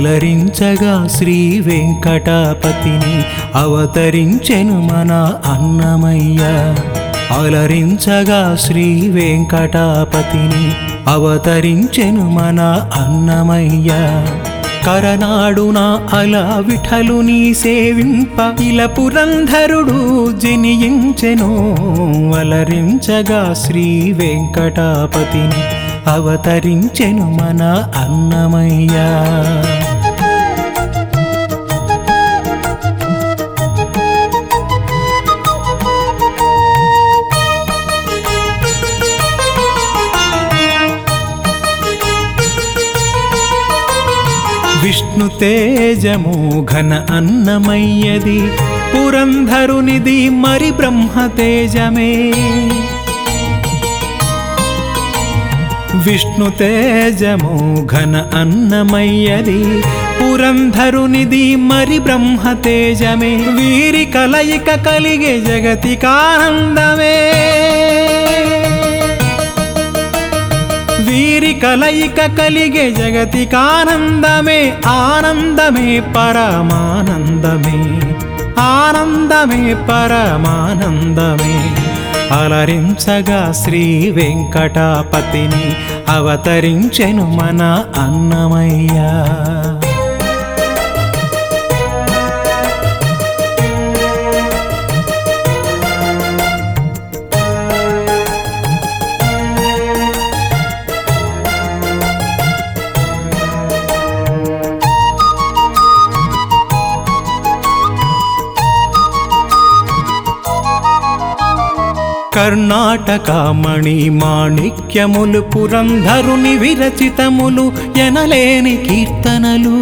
అలరించగా శ్రీ వెంకటాపతిని అవతరించెను మన అన్నమయ్య అలరించగా శ్రీ వెంకటాపతిని అవతరించెను మన అన్నమయ్య కరనాడున అలా విఠలుని సేవింప ఇలా పురంధరుడు జనియించెను అలరించగా శ్రీ వెంకటాపతిని అవతరించెను మన అన్నమయ్య విష్ణు తేజము ఘన అన్నమయ్యది పురంధరునిది మరి బ్రహ్మ తేజమే విష్ణు తేజము ఘన అన్నమయ్యది పురంధరునిది మరి బ్రహ్మ తేజమే వీరి కలయిక కలిగే జగతికానందమే వీరి కలయిక కలిగే జగతికానందమే ఆనందమే పరమానందమే ఆనందమే పరమానందమే అలరించగా శ్రీ వెంకటాపతిని అవతరించెను మన అన్నమయ్య కర్ణాటక మణి మాణిక్యములు పురంధరుని విరచితములు ఎనలేని కీర్తనలు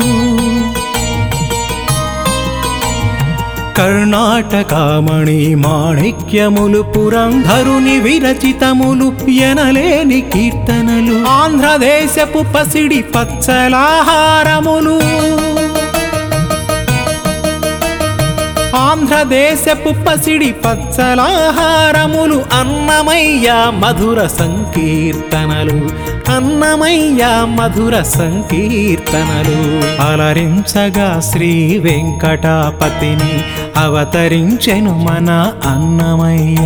కర్ణాటక మణి మాణిక్యములు పురంధరుని విరచితములు ఎనలేని కీర్తనలు ఆంధ్రదేశపు పసిడి పచ్చలాహారములు ఆంధ్రదేశపు పసిడి పచ్చలాహారములు అన్నమయ్య మధుర సంకీర్తనలు అన్నమయ్య మధుర సంకీర్తనలు అలరించగా శ్రీ వెంకటాపతిని అవతరించెను మన అన్నమయ్య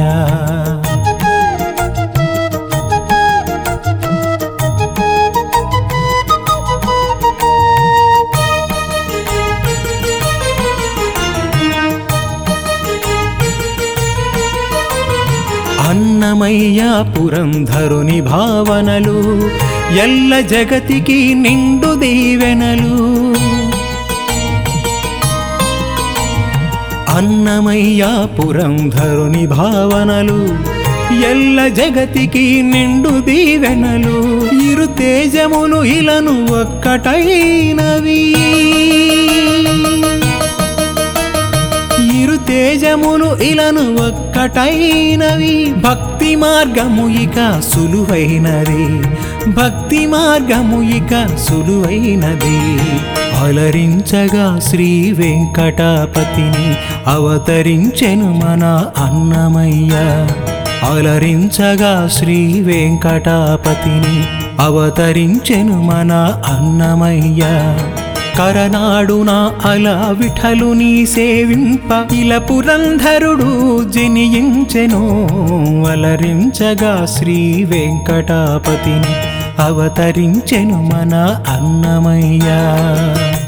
అన్నమయ్య పురంధరుని భావనలు ఎల్ల జగతికి నిండు దీవెనలు అన్నమయ్య పురంధరుని భావనలు ఎల్ల జగతికి నిండు దీవెనలు ఇరు తేజములు ఇలను ఒక్కటైనవి ఇరు తేజములు ఇలను ఒక్కటైనవి భక్తి మార్గము ఇక సులువైనది భక్తి మార్గము ఇక సులువైనది అలరించగా శ్రీ వెంకటాపతిని అవతరించెను మన అన్నమయ్య అలరించగా శ్రీ వెంకటాపతిని అవతరించెను మన అన్నమయ్య కరనాడున అలా విఠలుని సేవింప ఇలా పురంధరుడు జనియించెను అలరించగా శ్రీ వెంకటాపతిని అవతరించెను మన అన్నమయ్య